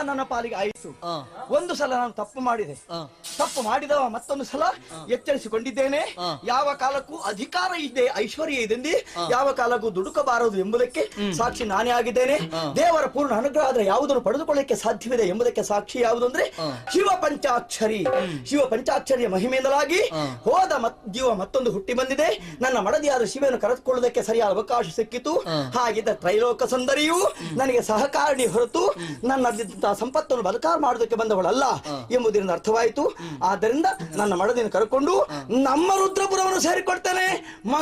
ನನ್ನ ಪಾಲಿಗೆ ಆಯಿತು ಆ, ಒಂದು ಸಲ ನಾನು ತಪ್ಪು ಮಾಡಿದೆ ಆ, ತಪ್ಪು ಮಾಡಿದವ ಮತ್ತೊಂದು ಸಲ ಎಚ್ಚರಿಸಿಕೊಂಡಿದ್ದೇನೆ ಆ. ಯಾವ ಕಾಲಕ್ಕೂ ಅಧಿಕಾರ ಇದೆ ಐಶ್ವರ್ಯ ಇದೆ ಯಾವ ಕಾಲಕ್ಕೂ ದುಡುಕಬಾರದು ಎಂಬುದಕ್ಕೆ ಸಾಕ್ಷಿ ನಾನೇ ಆಗಿದ್ದೇನೆ ದೇವರ ಪೂರ್ಣ ಅನುಗ್ರಹ ಆದ್ರೆ ಯಾವುದನ್ನು ಪಡೆದುಕೊಳ್ಳಕ್ಕೆ ಸಾಧ್ಯವಿದೆ ಎಂಬುದಕ್ಕೆ ಸಾಕ್ಷಿ ಯಾವುದು ಅಂದ್ರೆ ಶಿವ ಪಂಚಾಕ್ಷರಿ ಶಿವ ಪಂಚಾಕ್ಷರಿಯ ಮಹಿಮೆಯಿಂದಲಾಗಿ ಹೋದ ಮತ್ ಜೀವ ಮತ್ತೊಂದು ಹುಟ್ಟಿ ಬಂದಿದೆ ನನ್ನ ಮಡದಿಯಾದ ಶಿವನು ಕರೆದುಕೊಳ್ಳುವುದಕ್ಕೆ ಸರಿಯಾದ ಅವಕಾಶ ಸಿಕ್ಕಿತು ಹಾಗಿದ್ದ ತ್ರೈಲೋಕ ಸುಂದರಿಯು ನನಗೆ ಸಹಕಾರಣಿ ಹೊರತು ನನ್ನಲ್ಲಿದ್ದಂತಹ ಸಂಪತ್ತನ್ನು ಬದುಕಾರ ಮಾಡೋದಕ್ಕೆ ಬಂದವಳಲ್ಲ ಎಂಬುದರಿಂದ ಅರ್ಥವಾಯಿತು ಆದ್ದರಿಂದ ನನ್ನ ಮಡದಿಯನ್ನು ಕರ್ಕೊಂಡು ನಮ್ಮ ರುದ್ರಪುರವನ್ನು ಸೇರಿಕೊಡ್ತೇನೆ